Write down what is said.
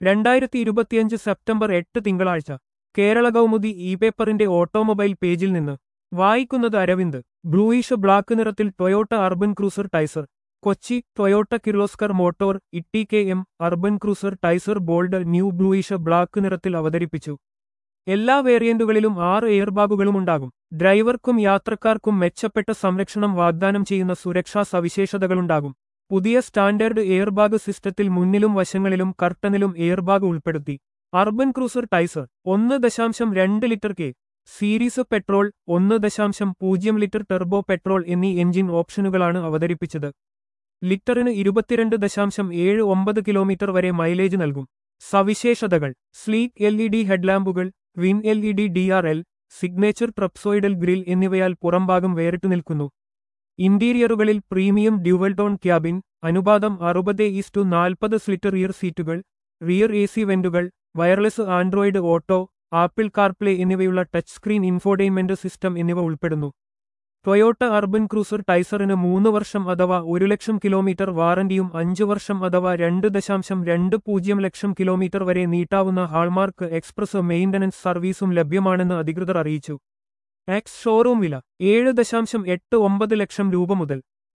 രണ്ടായിരത്തി ഇരുപത്തിയഞ്ച് സെപ്റ്റംബർ എട്ട് തിങ്കളാഴ്ച കേരള കൗമുദി ഇ പേപ്പറിന്റെ ഓട്ടോമൊബൈൽ പേജിൽ നിന്ന് വായിക്കുന്നത് അരവിന്ദ് ബ്ലൂയിഷ് ബ്ലാക്ക് നിറത്തിൽ Toyota urban cruiser Taisor Kochi Toyota Kirloskar motor ഇട്ടി K M urban cruiser Taisor bold new bluish black നിറത്തിൽ അവതരിപ്പിച്ചു എല്ലാ വേരിയന്റുകളിലും ആറ് എയർബാഗുകളും ഉണ്ടാകും ഡ്രൈവർക്കും യാത്രക്കാർക്കും മെച്ചപ്പെട്ട സംരക്ഷണം വാഗ്ദാനം ചെയ്യുന്ന സുരക്ഷാ സവിശേഷതകളുണ്ടാകും പുതിയ സ്റ്റാൻഡേർഡ് എയർബാഗ് സിസ്റ്റത്തിൽ മുന്നിലും വശങ്ങളിലും കർട്ടനിലും എയർബാഗ് ഉൾപ്പെടുത്തി അർബൻ ക്രൂസർ ടൈസർ ഒന്ന് ദശാംശം രണ്ട് ലിറ്റർ കെ സീരീസ് പെട്രോൾ ഒന്ന് ദശാംശം പൂജ്യം ലിറ്റർ ടെർബോ പെട്രോൾ എന്നീ എഞ്ചിൻ ഓപ്ഷനുകളാണ് അവതരിപ്പിച്ചത് ലിറ്ററിന് ഇരുപത്തിരണ്ട് ദശാംശം ഏഴ് ഒമ്പത് കിലോമീറ്റർ വരെ മൈലേജ് നൽകും സവിശേഷതകൾ സ്ലീക്ക് എൽ ഇ ഡി ഹെഡ്ലാമ്പുകൾ വിൻ L E D D R L signature trapezoidal grille എന്നിവയാൽ പുറംഭാഗം വേറിട്ടു നിൽക്കുന്നു ഇന്റീരിയറുകളിൽ പ്രീമിയം ഡ്യുവൽ ടോൺ ക്യാബിൻ അനുപാതം അറുപത് ഈസ്റ്റു നാൽപ്പത് സ്ലിറ്റർ റിയർ സീറ്റുകൾ റിയർ എ സി വെന്റുകൾ wireless Android auto Apple CarPlay എന്നിവയുള്ള ടച്ച് സ്ക്രീൻ ഇൻഫോർടൈൻമെന്റ് സിസ്റ്റം എന്നിവ ഉൾപ്പെടുന്നു ടൊയോട്ട അർബൻ ക്രൂസർ ടൈസറിന് മൂന്ന് വർഷം അഥവാ ഒരു ലക്ഷം കിലോമീറ്റർ വാറന്റിയും അഞ്ചു വർഷം അഥവാ രണ്ട് ദശാംശം രണ്ട് പൂജ്യം ലക്ഷം കിലോമീറ്റർ വരെ നീട്ടാവുന്ന ഹാൾമാർക്ക് എക്സ്പ്രസ് മെയിന്റനൻസ് സർവീസും ലഭ്യമാണെന്ന് അധികൃതർ അറിയിച്ചു എക്സ് ഷോറൂം വില ഏഴ് ദശാംശം എട്ട് ഒമ്പത് ലക്ഷം രൂപ മുതൽ